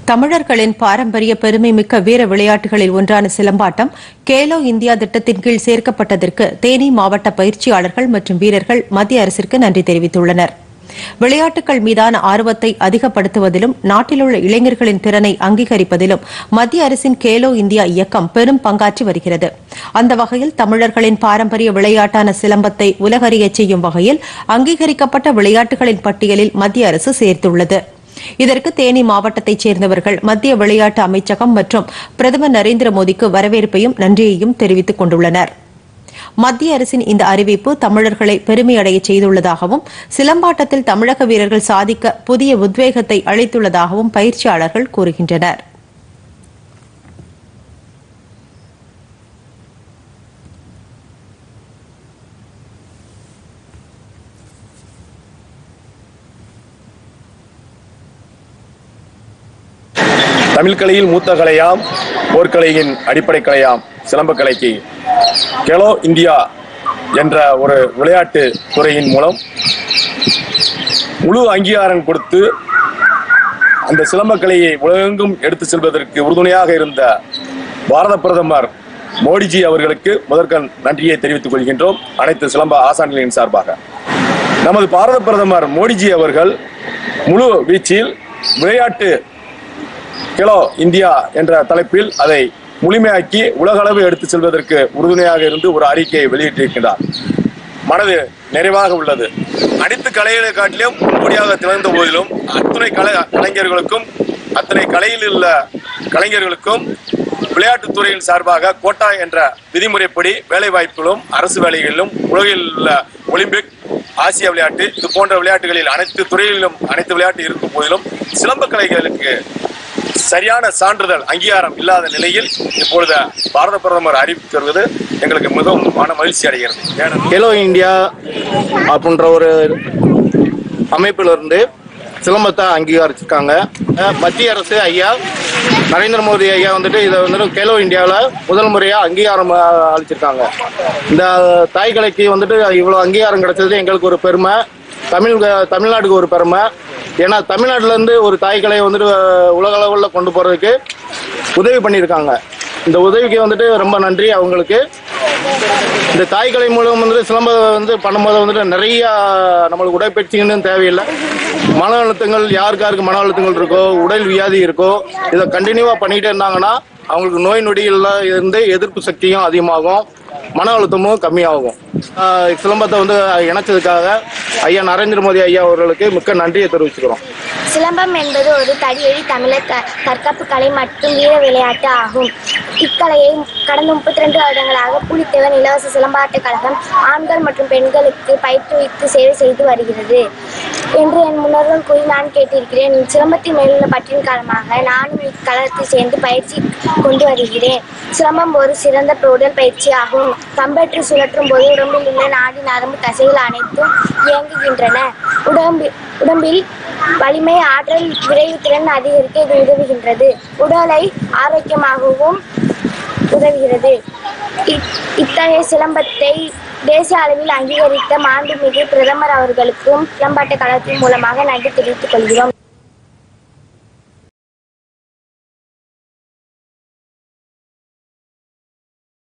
தமிழர்களின் பாரம்பரிய பெருமை மிக்க வீர விளையாட்டுகளில் ஒன்றான சிலம்பாட்டம் கேலோ இந்தியா திட்டத்தின் கீழ் சேர்க்கப்பட்டதற்கு தேனி மாவட்ட பயிற்சியாளர்கள் மற்றும் வீரர்கள் மத்திய அரசிற்கு நன்றி தெரிவித்துள்ளனர் விளையாட்டுகள் மீதான ஆர்வத்தை அதிகப்படுத்துவதிலும் நாட்டிலுள்ள இளைஞர்களின் திறனை அங்கீகரிப்பதிலும் மத்திய அரசின் கேலோ இந்தியா இயக்கம் பெரும் பங்காற்றி வருகிறது அந்த வகையில் தமிழர்களின் பாரம்பரிய விளையாட்டான சிலம்பத்தை உலகறியச் செய்யும் வகையில் அங்கீகரிக்கப்பட்ட விளையாட்டுகளின் பட்டியலில் மத்திய அரசு சேர்த்துள்ளது இதற்கு தேனி மாவட்டத்தைச் சேர்ந்தவர்கள் மத்திய விளையாட்டு அமைச்சகம் மற்றும் பிரதமர் நரேந்திர மோடிக்கு வரவேற்பையும் நன்றியையும் தெரிவித்துக் கொண்டுள்ளனர் மத்திய அரசின் இந்த அறிவிப்பு தமிழர்களை பெருமையடையச் செய்துள்ளதாகவும் சிலம்பாட்டத்தில் தமிழக வீரர்கள் சாதிக்க புதிய உத்வேகத்தை அளித்துள்ளதாகவும் பயிற்சியாளர்கள் கூறுகின்றனர் தமிழ் கலையில் மூத்த கலையாம் போர்க்கலையின் அடிப்படை கலையாம் சிலம்பக் கலைக்கு கெலோ இந்தியா என்ற ஒரு விளையாட்டு துறையின் மூலம் முழு அங்கீகாரம் கொடுத்து அந்த சிலம்பக் கலையை உலகெங்கும் எடுத்து செல்வதற்கு உறுதுணையாக இருந்த பாரத பிரதமர் மோடிஜி அவர்களுக்கு முதற்கண் நன்றியை தெரிவித்துக் கொள்கின்றோம் அனைத்து சிலம்ப ஆசான்களின் சார்பாக நமது பாரத பிரதமர் மோடிஜி அவர்கள் முழு வீச்சில் விளையாட்டு கிலோ இந்தியா என்ற தலைப்பில் அதை முழுமையாக்கி உலகளவு எடுத்து செல்வதற்கு உறுதுணையாக இருந்து ஒரு அறிக்கையை வெளியிட்டிருக்கிறார் மனது நிறைவாக உள்ளது அனைத்து கலைகளை காட்டிலும் முன்னோடியாக திறந்த போதிலும் அத்துணை கலை கலைஞர்களுக்கும் அத்தனை கலையில் உள்ள கலைஞர்களுக்கும் விளையாட்டுத் துறையின் சார்பாக கோட்டா என்ற விதிமுறைப்படி வேலை வாய்ப்புகளும் அரசு வேலைகளிலும் உலகில் உள்ள ஒலிம்பிக் ஆசிய விளையாட்டு இது போன்ற விளையாட்டுகளில் அனைத்து துறைகளிலும் அனைத்து விளையாட்டு இருக்கும் போதிலும் சிலம்ப கலைகளுக்கு சரியான சான்றிதழ் அங்கீகாரம் இல்லாத நிலையில் இப்பொழுது பாரத பிரதமர் அறிவித்து வருவது எங்களுக்கு மிகவும் மன மகிழ்ச்சி அடைகிறது ஏனென்றால் கேலோ இந்தியா அப்படின்ற ஒரு அமைப்பிலிருந்து சிலம்பத்தை அங்கீகரிச்சிருக்காங்க அஹ் மத்திய அரசு ஐயா நரேந்திர மோடி ஐயா வந்துட்டு இதை வந்துட்டு கேலோ இந்தியாவில் முதல் முறையாக அங்கீகாரம் அஹ், அளிச்சிருக்காங்க இந்த தாய் கலைக்கு வந்துட்டு இவ்வளோ அங்கீகாரம் கிடைச்சது எங்களுக்கு ஒரு பெருமை தமிழ் தமிழ்நாட்டுக்கு ஒரு பெருமை ஏன்னா தமிழ்நாட்டிலேருந்து ஒரு தாய் கலையை வந்துட்டு அஹ், உலக அளவில் கொண்டு போகிறதுக்கு உதவி பண்ணியிருக்காங்க இந்த உதவிக்கு வந்துட்டு ரொம்ப நன்றி அவங்களுக்கு இந்த தாய்க்கலை மூலம் வந்துட்டு சிலம்பம் வந்து பண்ணும்போது வந்துட்டு நிறைய நம்மளுக்கு உடற்பயிற்சின்னு தேவையில்லை மன அழுத்தங்கள் யாருக்கு யாருக்கு மன அழுத்தங்கள் இருக்கோ உடல் வியாதி இருக்கோ இதை கண்டினியூவாக பண்ணிக்கிட்டே இருந்தாங்கன்னா அவங்களுக்கு நோய் நொடிகள்ல இருந்து எதிர்ப்பு சக்தியும் அதிகமாகும் மன அழுத்தமும் கம்மியாகும் ஆஹ் சிலம்பத்தை வந்து இணைச்சதுக்காக ஐயா நரேந்திர மோடி ஐயா அவர்களுக்கு மிக்க நன்றியை தெரிவிச்சுக்கிறோம் சிலம்பம் என்பது ஒரு தடியடி தமிழர் க- தற்காப்பு கலை மற்றும் வீர விளையாட்டு ஆகும் இக்கலையை கடந்த முப்பத்தி ரெண்டு வருடங்களாக புலித்தேவன் இலவச சிலம்பாட்டக் கழகம் ஆண்கள் மற்றும் பெண்களுக்கு பயிற்றுவித்து சேவை செய்து வருகிறது என்று என் முன்னோர்கள் கூறி நான் கேட்டிருக்கிறேன் சிலம்பத்தின் மேலுள்ள பற்றின் காரணமாக நானும் இக்கழகத்தில் சேர்ந்து பயிற்சி கொண்டு வருகிறேன் சிலம்பம் ஒரு சிறந்த உடல் பயிற்சி ஆகும் கம்பெற்று சுழற்றும் போது உடம்பில் உள்ள நாடி நரம்பு தசைகள் அனைத்தும் இயங்குகின்றன உடம்பி உடம்பில் வலிமை ஆற்றல் விரைவு திறன் அதிகரிக்க இது உதவுகின்றது உடலை ஆரோக்கியமாகவும் உதவுகிறது இ- இத்தகைய சிலம்பத்தை தேசிய அளவில் அங்கீகரித்த மாண்புமிகு பிரதமர் அவர்களுக்கும் சிலம்பாட்ட கழகத்தின் மூலமாக நன்றி தெரிவித்துக் கொள்கிறோம்